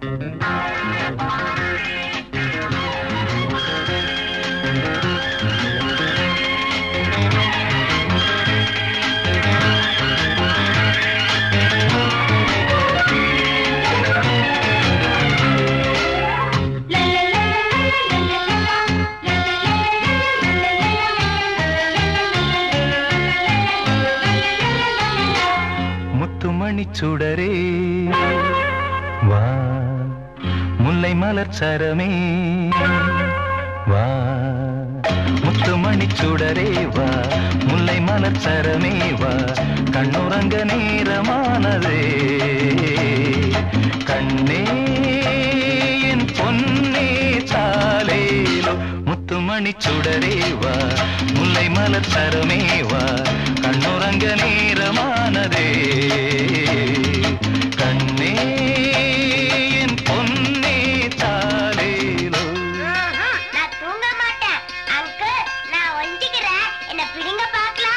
முத்துமணி சுடரே வா முல்லை மலர் சரமே வா முத்துமணி சுடரே வா முல்லை மலர் சரமே வா கண்ணுறங்க நேரமானதே கண்ணே என் பொன்னே சாலேலோ முத்துமணி சுடரே வா முல்லை மலர் சரமே வா கண்ணுறங்க நேரமானதே கண்ணே என் பொன்னே சாலேலோ ஆஹா, நான் தூங்க மாட்டேன் அங்கிள் நான் ஒஞ்சிக்கிறேன் என்ன பிடிங்க பார்க்கலாம்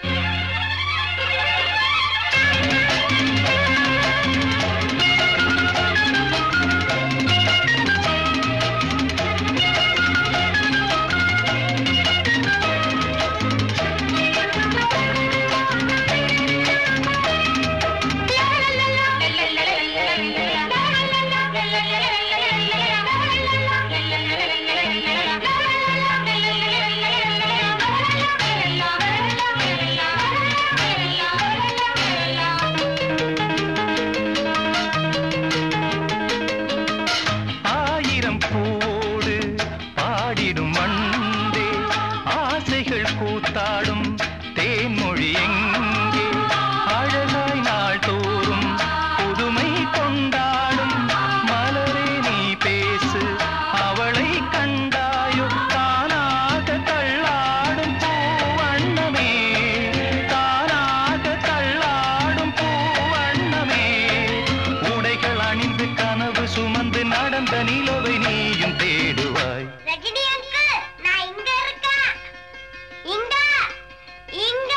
ஆயிரம் பூவோடு பாடிடும் வண்டே ஆசைகள் கூத்தாடும் தேன்மொழி எங்கே அழகாய் நாள் தோறும் புதுமை கொண்டாடும் மலரே நீ பேசு அவளை கண்டாயோ தானாக தள்ளாடும் பூவண்ணமே தானாக தள்ளாடும் பூவண்ணமே உடைகள் அணிந்து கனவு சுமந்து நடந்த நிலவை நீயும் தேடுவாய் ரஜினி அங்கிள் நான் இங்க இருக்கேன் இங்க இங்க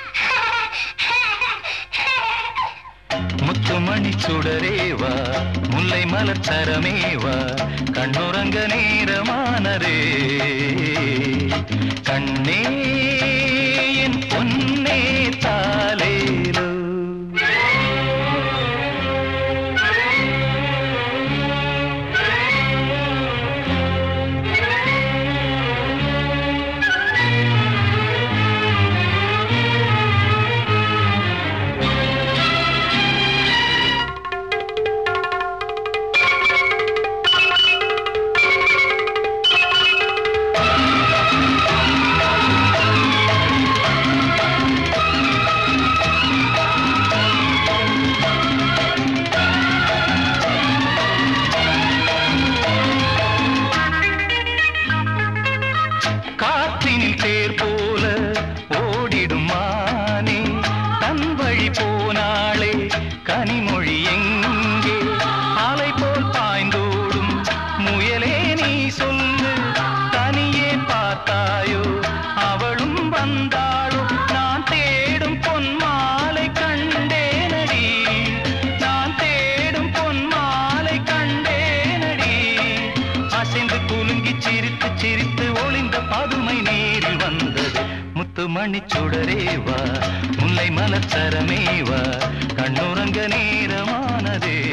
முத்துமணி சுடரேவா முல்லை மலர் சரமேவா கண்ணுறங்க நேரமானதே கண்ணே என் பொன்னே தாலேலோ காற்றினில் தேர் போல ஓடிடும் மானே தன் வழி போனாளே கனிமொழி எங்கே அலை போல் பாய்ந்தோடும் முயலே நீ சொல்லு தனியே பார்த்தாயோ அவளும் வந்தாளோ நான் தேடும் பொன் மாலை கண்டேனடி நான் தேடும் பொன் மாலை கண்டேனடி அசைந்து குலுங்கி சிரித்து சிரித்து ஒளிந்த பதுமை நேரில் வந்தது முத்துமணி சுடரேவா முல்லை மலர் சரமேவா கண்ணுறங்க நேரமானதே